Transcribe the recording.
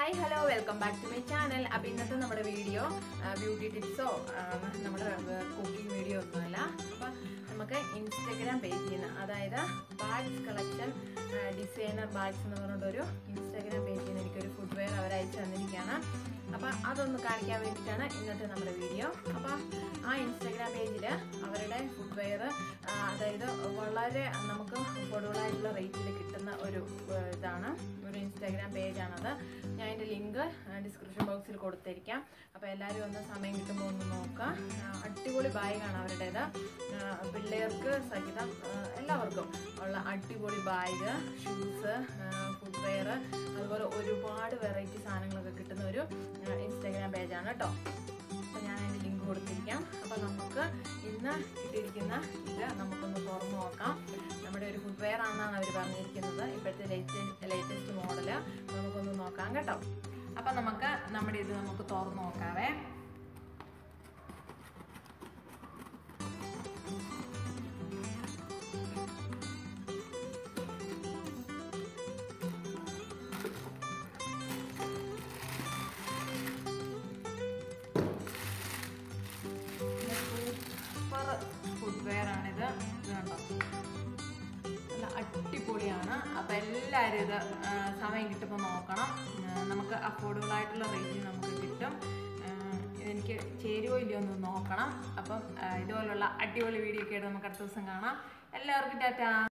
hi hello welcome back to my channel അപ്പോൾ ഇന്നത്തെ നമ്മുടെ വീഡിയോ ബ്യൂട്ടി ടിപ്സോ നമ്മുടെ കുക്കിംഗ് വീഡിയോ ഒന്നുമല്ല അപ്പം നമുക്ക് ഇൻസ്റ്റഗ്രാം പേജിൽ നിന്ന് അതായത് ബാഗ്സ് കളക്ഷൻ ഡിസൈനർ ബാഗ്സ് എന്ന് പറഞ്ഞിട്ടൊരു ഇൻസ്റ്റഗ്രാം പേജിൽ നിന്ന് എനിക്കൊരു ഫുഡ് വെയർ അവർ അയച്ചു തന്നിരിക്കുകയാണ് അപ്പം അതൊന്ന് കാണിക്കാൻ വേണ്ടിയിട്ടാണ് ഇന്നത്തെ നമ്മുടെ വീഡിയോ അപ്പം ആ ഇൻസ്റ്റഗ്രാം പേജിൽ അവരുടെ ഫുഡ് വെയർ അതായത് വളരെ നമുക്ക് അഫോർഡബിളായിട്ടുള്ള റേറ്റിൽ കിട്ടുന്ന ഒരു ആ, ഇതാണ് ഒരു ഇൻസ്റ്റാഗ്രാം പേജാണത് ഞാൻ അതിൻ്റെ ലിങ്ക് ഡിസ്ക്രിപ്ഷൻ ബോക്സിൽ കൊടുത്തിരിക്കാം അപ്പോൾ എല്ലാവരും ഒന്ന് സമയം കിട്ടുമ്പോൾ ഒന്ന് നോക്കുക ആ, അടിപൊളി ബാഗാണ് അവരുടേത് ആ, പിള്ളേർക്ക് സഹിതം ആ, എല്ലാവർക്കും ഉള്ള അടിപൊളി ബാഗ് ഷൂസ് ഫുഡ് വെയർ അതുപോലെ ഒരുപാട് വെറൈറ്റി സാധനങ്ങളൊക്കെ കിട്ടുന്ന ഒരു ഇൻസ്റ്റാഗ്രാം പേജാണ് കേട്ടോ അപ്പോൾ ഞാൻ അതിൻ്റെ ലിങ്ക് കൊടുത്തിരിക്കാം അപ്പോൾ നമുക്ക് ഇന്ന് കിട്ടിയിരിക്കുന്ന ഇത് നമുക്കൊന്ന് തുറന്നു നോക്കാം നമ്മുടെ ഒരു ഫുഡ് വെയർ ആണെന്നാണ് അവർ പറഞ്ഞിരിക്കുന്നത് ഇപ്പോഴത്തെ ലേറ്റസ്റ്റ് ലേറ്റസ്റ്റ് മോഡല് നമുക്കൊന്ന് നോക്കാം കേട്ടോ അപ്പം നമുക്ക് നമ്മുടെ ഇത് നമുക്ക് തുറന്നു നോക്കാവേ സൂപ്പർ ഫുഡ് വെയർ ആണിത് ഇത് കണ്ടോ നല്ല അടിപൊളിയാണ് അപ്പം എല്ലാവരും ഇത് ആ, സമയം കിട്ടുമ്പോൾ നോക്കണം ആ, നമുക്ക് അഫോർഡബിൾ ആയിട്ടുള്ള റേറ്റിൽ നമുക്ക് കിട്ടും ആ, ഇതെനിക്ക് ചേരുവോ ഇല്ലയോ എന്ന് നോക്കണം അപ്പം ആ, ഇതുപോലുള്ള അടിപൊളി വീഡിയോ ഒക്കെ ആയിട്ട് നമുക്ക് അടുത്ത ദിവസം കാണാം എല്ലാവർക്കും ടാറ്റാ